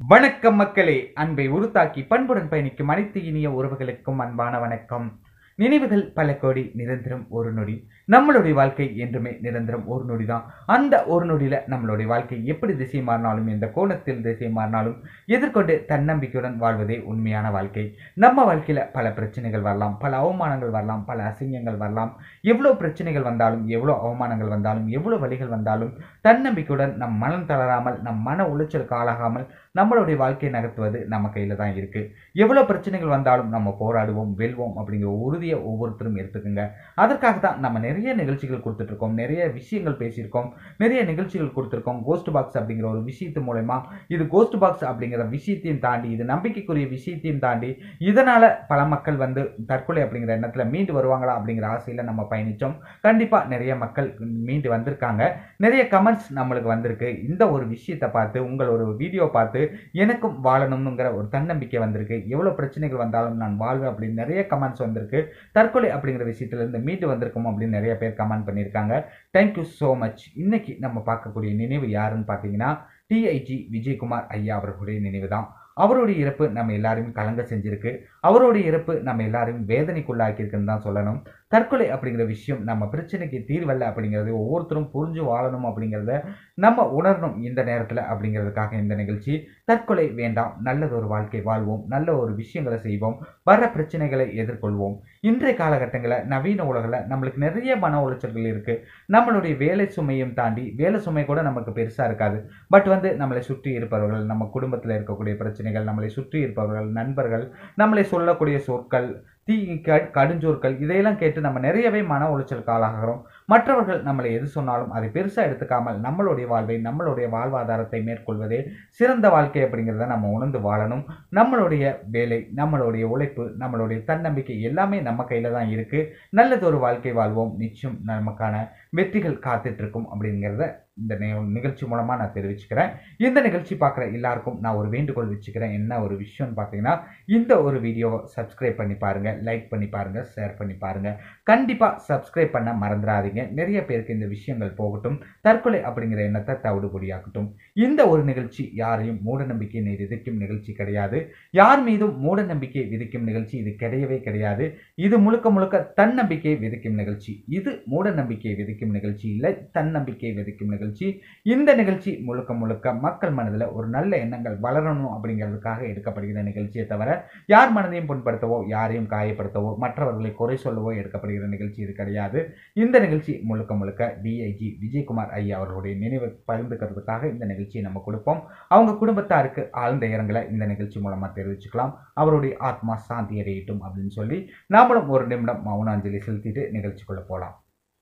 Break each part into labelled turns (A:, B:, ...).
A: வணக்கம் மக்களே அன்பை உருத்தாக்கி பண்புடன் பயணிக்கும் அனைத்து இனிய உறவுகளுக்கும் அன்பான வணக்கம் நினைவுகள் பல கோடி நிரந்தரம் ஒரு நொடி நம்மளுடைய வாழ்க்கை என்றுமே நிரந்தரம் ஒரு நொடி தான் அந்த ஒரு நொடியில நம்மளுடைய வாழ்க்கை எப்படி திசை மாறினாலும் எந்த கோணத்தில் திசை மாறினாலும் எதிர்கொண்டு தன்னம்பிக்கையுடன் வாழ்வதே உண்மையான வாழ்க்கை நம்ம வாழ்க்கையில பல பிரச்சனைகள் வரலாம் பல அவமானங்கள் வரலாம் பல அசிங்கங்கள் வரலாம் எவ்வளோ பிரச்சனைகள் வந்தாலும் எவ்வளோ அவமானங்கள் வந்தாலும் எவ்வளோ வழிகள் வந்தாலும் தன்னம்பிக்கையுடன் நம் மனம் தளராமல் நம் மன உளைச்சலுக்கு ஆளாகாமல் நம்மளுடைய வாழ்க்கையை நகர்த்துவது நம்ம கையில் தான் இருக்கு எவ்வளோ பிரச்சனைகள் வந்தாலும் நம்ம போராடுவோம் வெல்வோம் அப்படிங்கிற உறுதியை ஒவ்வொருத்தரும் எடுத்துக்கோங்க அதற்காக தான் நம்ம நிறைய நிகழ்ச்சிகள் கொடுத்துட்டு இருக்கோம் நிறைய விஷயங்கள் பேசியிருக்கோம் நிறைய நிகழ்ச்சிகள் கொடுத்துருக்கோம் கோஸ்ட் பாக்ஸ் அப்படிங்கிற ஒரு விஷயத்து மூலயமா இது கோஸ்ட் பாக்ஸ் அப்படிங்கிற விஷயத்தையும் தாண்டி இது நம்பிக்கைக்குரிய விஷயத்தையும் தாண்டி இதனால பல மக்கள் வந்து தற்கொலை அப்படிங்கிற எண்ணத்தில் மீண்டு வருவாங்களா அப்படிங்கிற ஆசையில் நம்ம பயணித்தோம் கண்டிப்பாக நிறைய மக்கள் மீண்டு வந்திருக்காங்க நிறைய கமெண்ட்ஸ் நம்மளுக்கு வந்திருக்கு இந்த ஒரு விஷயத்தை பார்த்து உங்கள் ஒரு வீடியோ பார்த்து எனக்கும் வாழணுங்கிற ஒரு தன்னம்பிக்கை வந்திருக்கு எவ்வளோ பிரச்சனைகள் வந்தாலும் நான் வாழ்வேன் அப்படின்னு நிறைய கமெண்ட்ஸ் வந்திருக்கு தற்கொலை அப்படிங்கிற விஷயத்துலேருந்து மீண்டு வந்திருக்கோம் அப்படின்னு நிறைய பேர் கமெண்ட் பண்ணியிருக்காங்க தேங்க்யூ ஸோ மச் இன்னைக்கு நம்ம பார்க்கக்கூடிய நினைவு யாருன்னு பார்த்தீங்கன்னா டிஐஜி விஜயகுமார் ஐயா அவர்களுடைய நினைவு தான் அவருடைய இறப்பு நம்ம எல்லாரையும் கலங்க செஞ்சிருக்கு அவருடைய இறப்பு நம்ம எல்லாரையும் வேதனைக்குள்ளாக்கியிருக்குன்னு தான் சொல்லணும் தற்கொலை அப்படிங்கிற விஷயம் நம்ம பிரச்சனைக்கு தீர்வல்ல அப்படிங்கிறது ஒவ்வொருத்தரும் புரிஞ்சு வாழணும் அப்படிங்கிறத நம்ம உணரணும் இந்த நேரத்தில் அப்படிங்கிறதுக்காக இந்த நிகழ்ச்சி தற்கொலை வேண்டாம் நல்லது ஒரு வாழ்க்கை வாழ்வோம் நல்ல ஒரு விஷயங்களை செய்வோம் வர பிரச்சனைகளை எதிர்கொள்வோம் இன்றைய காலகட்டங்களில் நவீன உலகில் நம்மளுக்கு நிறைய மன உளைச்சல்கள் இருக்குது நம்மளுடைய வேலை சுமையும் தாண்டி வேலை சுமை கூட நமக்கு பெருசாக இருக்காது பட் வந்து நம்மளை சுற்றி இருப்பவர்கள் நம்ம குடும்பத்தில் இருக்கக்கூடிய பிரச்சனைகள் நம்மளை சுற்றி இருப்பவர்கள் நண்பர்கள் நம்மளை சொல்லக்கூடிய சொற்கள் தீ க- கடுஞ்சொற்கள் இதையெல்லாம் கேட்டு நம்ம நிறையவே மன உளைச்சலுக்கு ஆளாகிறோம் மற்றவர்கள் நம்மளை எது சொன்னாலும் அதை பெருசாக எடுத்துக்காமல் நம்மளுடைய வாழ்வை நம்மளுடைய வாழ்வாதாரத்தை மேற்கொள்வதே சிறந்த வாழ்க்கை அப்படிங்கிறத நம்ம உணர்ந்து வாழணும் நம்மளுடைய வேலை நம்மளுடைய உழைப்பு நம்மளுடைய தன்னம்பிக்கை எல்லாமே நம்ம கையில் தான் இருக்குது நல்லது ஒரு வாழ்க்கை வாழ்வோம் நிச்சயம் நமக்கான வெற்றிகள் காத்துட்டு இருக்கும் அப்படிங்கிறத இந்த நே- நிகழ்ச்சி மூலமாக நான் தெரிவிச்சுக்கிறேன் இந்த நிகழ்ச்சி பார்க்குற எல்லாருக்கும் நான் ஒரு வேண்டுகோள் வச்சுக்கிறேன் என்ன ஒரு விஷயம்னு பார்த்தீங்கன்னா இந்த ஒரு வீடியோவை சப்ஸ்கிரைப் பண்ணி பாருங்கள் லைக் பண்ணி பாருங்கள் ஷேர் பண்ணி பாருங்கள் கண்டிப்பாக சப்ஸ்கிரைப் பண்ண மறந்துடாதீங்க நிறைய பேருக்கு இந்த விஷயங்கள் போகட்டும் தற்கொலை அப்படிங்கிற எண்ணத்தை தவிடுபொடியாக்கட்டும் இந்த ஒரு நிகழ்ச்சி யாரையும் மூட நம்பிக்கை விதிக்கும் நிகழ்ச்சி கிடையாது யார் மீதும் மூட நம்பிக்கை விதிக்கும் நிகழ்ச்சி இது கிடையவே கிடையாது இது முழுக்க முழுக்க தன்னம்பிக்கை விதிக்கும் நிகழ்ச்சி இது மூட நம்பிக்கை விதிக்கும் நிகழ்ச்சி இல்லை தன்னம்பிக்கை விதிக்கும் நிகழ்ச்சி இந்த நிகழ்ச்சி முழுக்க முழுக்க மக்கள் மனதில் ஒரு நல்ல எண்ணங்கள் வளரணும் அப்படிங்கிறதுக்காக எடுக்கப்படுகிற நிகழ்ச்சியை தவிர யார் மனதையும் புண்படுத்தவோ யாரையும் காயப்படுத்தவோ மற்றவர்களை குறை சொல்லவோ எடுக்கப்படுகிற நிகழ்ச்சி இது கிடையாது இந்த நிகழ்ச்சி முழுக்க முழுக்க டிஐஜி விஜயகுமார் ஐயா அவர்களுடைய நினைவை பகிர்ந்துக்கிறதுக்காக இந்த நிகழ்ச்சியை நம்ம கொடுப்போம் அவங்க குடும்பத்தாருக்கு ஆழ்ந்த இரங்கலை இந்த நிகழ்ச்சி மூலமாக தெரிவிச்சுக்கலாம் அவருடைய ஆத்மா சாந்தி அடையட்டும் அப்படின்னு சொல்லி நாமளும் ஒரு நிமிடம் மௌனாஞ்சலி செலுத்திட்டு நிகழ்ச்சிக்குள்ள போகலாம்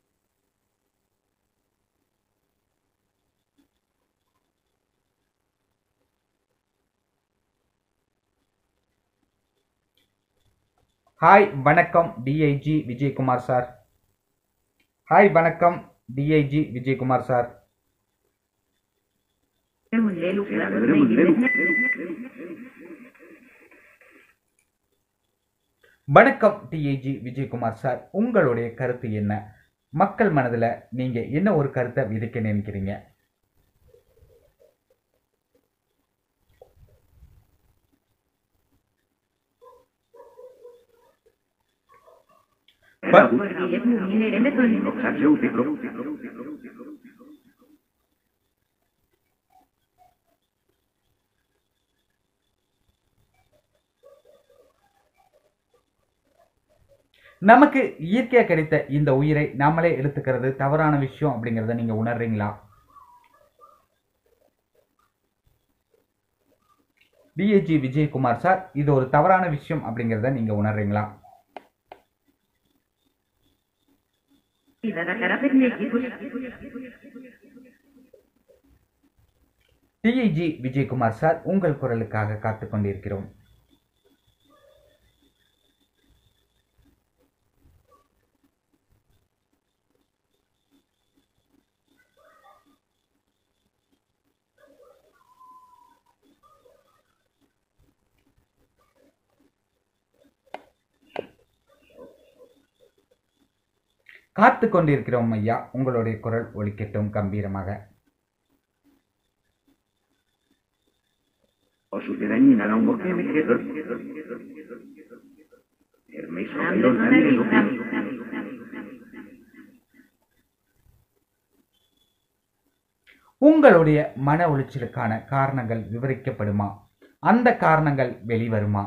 A: ஹாய் வணக்கம் டிஐஜி விஜயகுமார் சார் ஹாய் வணக்கம் டிஐஜி விஜயகுமார் சார் வணக்கம் டிஐஜி விஜயகுமார் சார் உங்களுடைய கருத்து என்ன மக்கள் மனதில் நீங்கள் என்ன ஒரு கருத்தை விதைக்க நினைக்கிறீங்க நமக்கு இயற்கையாக கிடைத்த இந்த உயிரை நாமளே எடுத்துக்கிறது தவறான விஷயம் அப்படிங்கிறத நீங்கள் உணர்றீங்களா டிஏஜி விஜயகுமார் சார் இது ஒரு தவறான விஷயம் அப்படிங்கிறத நீங்கள் உணர்றீங்களா டிஐஜி விஜயகுமார் சார் உங்கள் குரலுக்காக காத்துக் கொண்டிருக்கிறோம் காத்து கொண்டிருக்கிறோம் ஐயா உங்களுடைய குரல் ஒலிக்கட்டும் கம்பீரமாக
B: succedaní na Lombok je Michel. Hermes
C: Am
B: Oberon
C: de
B: Daniel
A: உங்களுடைய மன உளைச்சலுக்கான காரணங்கள் விவரிக்கப்படுமா அந்த காரணங்கள் வெளிவருமா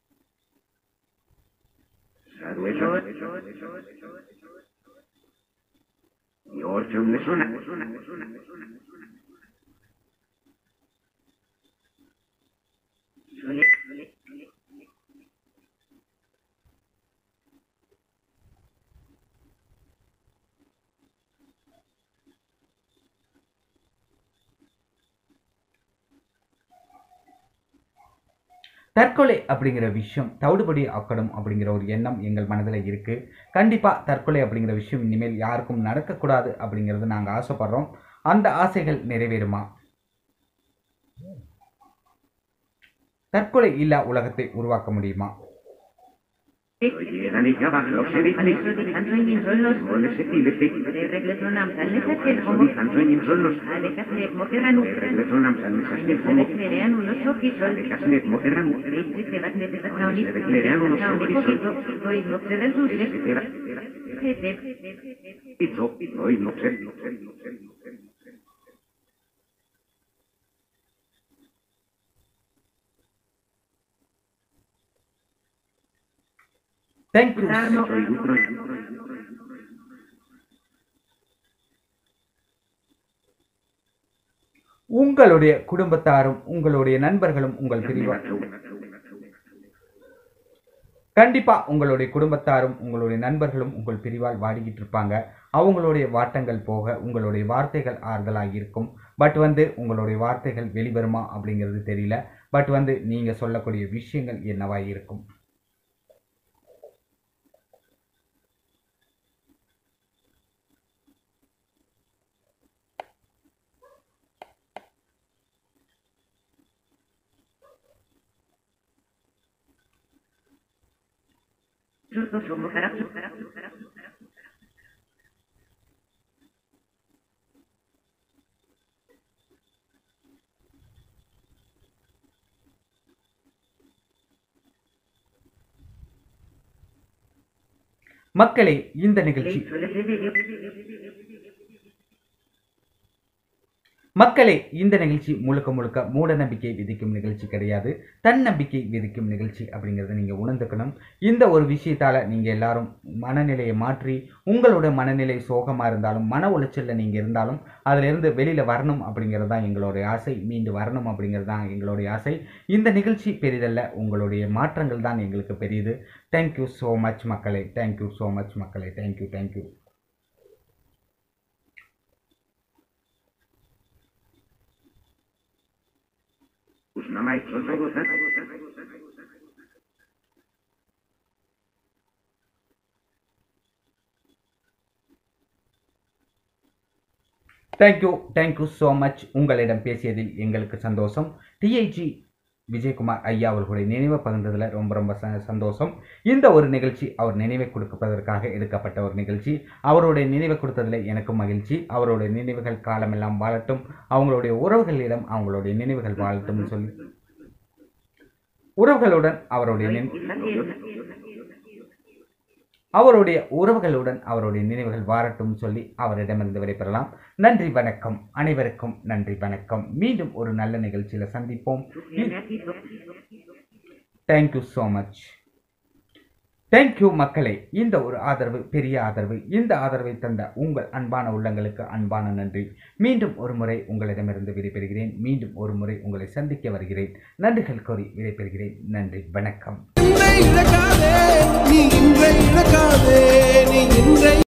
B: Sadueso. Yorcho me suena.
A: தற்கொலை அப்படிங்கிற விஷயம் தவிடுபடி ஆக்கணும் அப்படிங்கிற ஒரு எண்ணம் எங்கள் மனதில் இருக்கு கண்டிப்பா தற்கொலை அப்படிங்கிற விஷயம் இனிமேல் யாருக்கும் நடக்கக்கூடாது அப்படிங்கிறது நாங்கள் ஆசைப்படுறோம் அந்த ஆசைகள் நிறைவேறுமா தற்கொலை இல்லா உலகத்தை உருவாக்க முடியுமா
B: Oye, Dani, ya va, lo sé, Dani. Mole se pide, sí.
C: Regletonam talnesat
B: Soy
C: homo.
B: Antoñin son los.
C: Alekasne mokeranu.
B: Regletonam talnesasne homo.
C: Aleknereanu no sokisol.
B: Alekasne mokeranu.
C: Ritzisevatne tesakauni.
B: Reglereanu no sokisol.
C: Soy moksedeltuse. Tete.
B: Pizzo, hoy no sé, no sé, no sé, no sé.
A: Thank you
B: Soy lucro.
A: உங்களுடைய குடும்பத்தாரும் உங்களுடைய நண்பர்களும் உங்கள் பிரிவா கண்டிப்பா உங்களுடைய குடும்பத்தாரும் உங்களுடைய நண்பர்களும் உங்கள் பிரிவால் வாடிக்கிட்டு இருப்பாங்க அவங்களுடைய வாட்டங்கள் போக உங்களுடைய வார்த்தைகள் ஆறுதலாக இருக்கும் பட் வந்து உங்களுடைய வார்த்தைகள் வெளிவருமா அப்படிங்கிறது தெரியல பட் வந்து நீங்க சொல்லக்கூடிய விஷயங்கள் என்னவா இருக்கும்
C: Justo somo karakter.
A: மக்களே இந்த நிகழ்ச்சி மக்களே இந்த நிகழ்ச்சி முழுக்க முழுக்க மூட நம்பிக்கை விதிக்கும் நிகழ்ச்சி கிடையாது தன்னம்பிக்கை விதிக்கும் நிகழ்ச்சி அப்படிங்கிறத நீங்கள் உணர்ந்துக்கணும் இந்த ஒரு விஷயத்தால் நீங்கள் எல்லாரும் மனநிலையை மாற்றி உங்களோட மனநிலை சோகமாக இருந்தாலும் மன உளைச்சலில் நீங்கள் இருந்தாலும் அதிலிருந்து வெளியில் வரணும் அப்படிங்கிறது தான் எங்களுடைய ஆசை மீண்டு வரணும் அப்படிங்கிறது தான் எங்களுடைய ஆசை இந்த நிகழ்ச்சி பெரிதல்ல உங்களுடைய மாற்றங்கள் தான் எங்களுக்கு பெரியது தேங்க்யூ ஸோ மச் மக்களே தேங்க்யூ ஸோ மச் மக்களே thank you thank you
B: Pues no me ha hecho todo,
A: thank you thank you so much உங்களிடம் பேசியதில் எங்களுக்கு சந்தோஷம் டிஐஜி விஜயகுமார் ஐயா அவர்களுடைய நினைவை பகிர்ந்ததில் ரொம்ப ரொம்ப ச- சந்தோஷம் இந்த ஒரு நிகழ்ச்சி அவர் நினைவை கொடுப்பதற்காக எடுக்கப்பட்ட ஒரு நிகழ்ச்சி அவருடைய நினைவை கொடுத்ததில் எனக்கும் மகிழ்ச்சி அவருடைய நினைவுகள் காலமெல்லாம் வாழட்டும் அவங்களுடைய உறவுகளிடம் அவங்களுடைய நினைவுகள் வாழட்டும்னு சொல்லி உறவுகளுடன் அவருடைய நினை- அவருடைய உறவுகளுடன் அவருடைய நினைவுகள் வாரட்டும் சொல்லி அவரிடமிருந்து விடைபெறலாம் நன்றி வணக்கம் அனைவருக்கும் நன்றி வணக்கம் மீண்டும் ஒரு நல்ல நிகழ்ச்சியில் சந்திப்போம் தேங்க்யூ ஸோ மச் தேங்க்யூ மக்களே இந்த ஒரு ஆதரவு பெரிய ஆதரவு இந்த ஆதரவை தந்த உங்கள் அன்பான உள்ளங்களுக்கு அன்பான நன்றி மீண்டும் ஒரு முறை உங்களிடமிருந்து விடைபெறுகிறேன் மீண்டும் ஒரு முறை உங்களை சந்திக்க வருகிறேன் நன்றிகள் கோரி விடைபெறுகிறேன் நன்றி வணக்கம்
D: இன்றை இழக்காதே நீ இன்றை இழக்காதே நீ இன்றை